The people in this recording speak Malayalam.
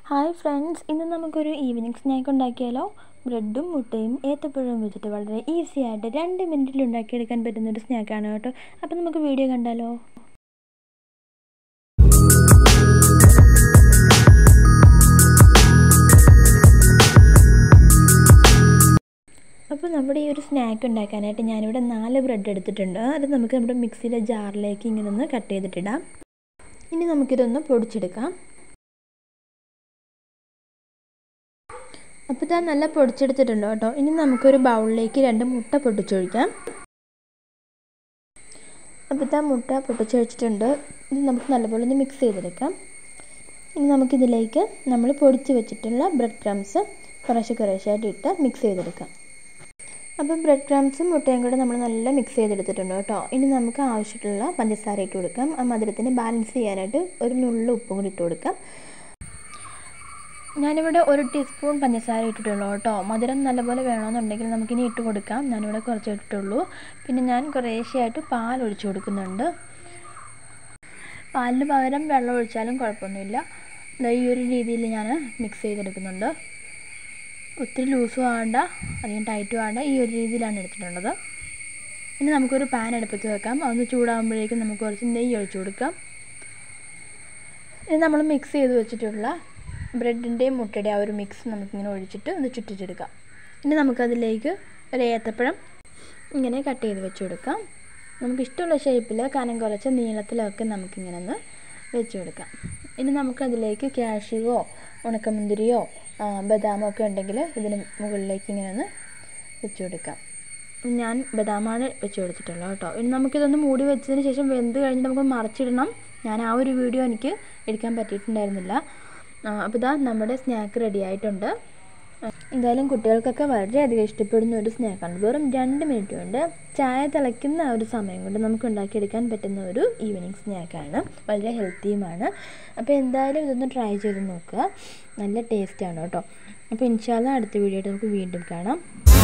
ഹായ് ഫ്രണ്ട്സ് ഇന്ന് നമുക്കൊരു ഈവനിങ് സ്നാക്ക് ഉണ്ടാക്കിയാലോ ബ്രെഡും മുട്ടയും ഏത്തപ്പഴവും വെച്ചിട്ട് വളരെ ഈസി ആയിട്ട് രണ്ട് മിനിറ്റിൽ ഉണ്ടാക്കിയെടുക്കാൻ പറ്റുന്ന ഒരു സ്നാക്കാണ് കേട്ടോ അപ്പോൾ നമുക്ക് വീഡിയോ കണ്ടാലോ അപ്പോൾ നമ്മുടെ ഈ ഒരു സ്നാക്ക് ഉണ്ടാക്കാനായിട്ട് ഞാനിവിടെ നാല് ബ്രെഡ് എടുത്തിട്ടുണ്ട് അത് നമുക്ക് നമ്മുടെ മിക്സിയിലെ ജാറിലേക്ക് ഇങ്ങനെ ഒന്ന് കട്ട് ചെയ്തിട്ടിടാം ഇനി നമുക്കിതൊന്ന് പൊടിച്ചെടുക്കാം അപ്പോൾ ഇതാ നല്ല പൊടിച്ചെടുത്തിട്ടുണ്ട് കേട്ടോ ഇനി നമുക്കൊരു ബൗളിലേക്ക് രണ്ട് മുട്ട പൊട്ടിച്ചൊഴിക്കാം അപ്പോൾ ഇതാ മുട്ട പൊട്ടിച്ചൊഴിച്ചിട്ടുണ്ട് ഇത് നമുക്ക് നല്ലപോലെ ഒന്ന് മിക്സ് ചെയ്തെടുക്കാം ഇനി നമുക്കിതിലേക്ക് നമ്മൾ പൊടിച്ച് വെച്ചിട്ടുള്ള ബ്രെഡ് ക്രംസ് കുറേശ്ശെ കുറേശ്ശായിട്ട് ഇട്ട് മിക്സ് ചെയ്തെടുക്കാം അപ്പോൾ ബ്രെഡ് ക്രംസും മുട്ടയും കൂടെ നമ്മൾ നല്ല മിക്സ് ചെയ്തെടുത്തിട്ടുണ്ട് കേട്ടോ ഇനി നമുക്ക് ആവശ്യമുള്ള പഞ്ചസാര ഇട്ട് കൊടുക്കാം ആ മധുരത്തിന് ബാലൻസ് ചെയ്യാനായിട്ട് ഒരു നുള്ള ഉപ്പും കൂടി ഇട്ട് കൊടുക്കാം ഞാനിവിടെ ഒരു ടീസ്പൂൺ പഞ്ചസാര ഇട്ടിട്ടുള്ളൂ കേട്ടോ മധുരം നല്ലപോലെ വേണമെന്നുണ്ടെങ്കിൽ നമുക്കിനി ഇട്ട് കൊടുക്കാം ഞാനിവിടെ കുറച്ച് ഇട്ടിട്ടുള്ളൂ പിന്നെ ഞാൻ കുറേശ്ശെയായിട്ട് പാൽ ഒഴിച്ചു കൊടുക്കുന്നുണ്ട് പാലിന് പകരം വെള്ളം ഒഴിച്ചാലും കുഴപ്പമൊന്നുമില്ല ഈ ഒരു രീതിയിൽ ഞാൻ മിക്സ് ചെയ്തെടുക്കുന്നുണ്ട് ഒത്തിരി ലൂസും ആവേണ്ട അധികം ടൈറ്റും ആവേണ്ട ഈ ഒരു രീതിയിലാണ് എടുത്തിട്ടുള്ളത് ഇനി നമുക്കൊരു പാൻ അടുപ്പത്ത് വെക്കാം അതൊന്ന് ചൂടാകുമ്പോഴേക്കും നമുക്ക് കുറച്ച് നെയ്യ് ഒഴിച്ചു കൊടുക്കാം ഇനി നമ്മൾ മിക്സ് ചെയ്ത് വെച്ചിട്ടുള്ള ബ്രെഡിൻ്റെയും മുട്ടയുടെയും ആ ഒരു മിക്സ് നമുക്കിങ്ങനെ ഒഴിച്ചിട്ട് ഒന്ന് ചുറ്റിച്ചെടുക്കാം ഇനി നമുക്കതിലേക്ക് ഒരു ഏത്തപ്പഴം ഇങ്ങനെ കട്ട് ചെയ്ത് വെച്ച് കൊടുക്കാം നമുക്കിഷ്ടമുള്ള ഷേപ്പിൽ കനം കുറച്ച് നീളത്തിലൊക്കെ നമുക്കിങ്ങനെ ഒന്ന് വെച്ച് കൊടുക്കാം ഇനി നമുക്കതിലേക്ക് കാഷ്യുവോ ഉണക്കമുന്തിരിയോ ബദാമോ ഒക്കെ ഉണ്ടെങ്കിൽ ഇതിന് മുകളിലേക്ക് ഇങ്ങനെ ഒന്ന് വെച്ച് കൊടുക്കാം ഞാൻ ബദാമാണ് വെച്ച് കൊടുത്തിട്ടുള്ളത് കേട്ടോ ഇനി നമുക്കിതൊന്ന് മൂടി വെച്ചതിന് ശേഷം വെന്ത് കഴിഞ്ഞിട്ട് നമുക്ക് മറിച്ചിടണം ഞാൻ ആ ഒരു വീഡിയോ എനിക്ക് എടുക്കാൻ പറ്റിയിട്ടുണ്ടായിരുന്നില്ല അപ്പോൾ ഇതാ നമ്മുടെ സ്നാക്ക് റെഡി ആയിട്ടുണ്ട് എന്തായാലും കുട്ടികൾക്കൊക്കെ വളരെയധികം ഇഷ്ടപ്പെടുന്ന ഒരു സ്നാക്കാണ് വെറും രണ്ട് മിനിറ്റ് കൊണ്ട് ചായ തിളയ്ക്കുന്ന ആ ഒരു സമയം കൊണ്ട് നമുക്ക് ഉണ്ടാക്കിയെടുക്കാൻ പറ്റുന്ന ഒരു ഈവനിങ് സ്നാക്കാണ് വളരെ ഹെൽത്തിയുമാണ് അപ്പോൾ എന്തായാലും ഇതൊന്ന് ട്രൈ ചെയ്ത് നോക്കുക നല്ല ടേസ്റ്റാണ് കേട്ടോ അപ്പോൾ ഇൻഷാല്ല അടുത്ത വീഡിയോ ആയിട്ട് നമുക്ക് വീണ്ടും കാണാം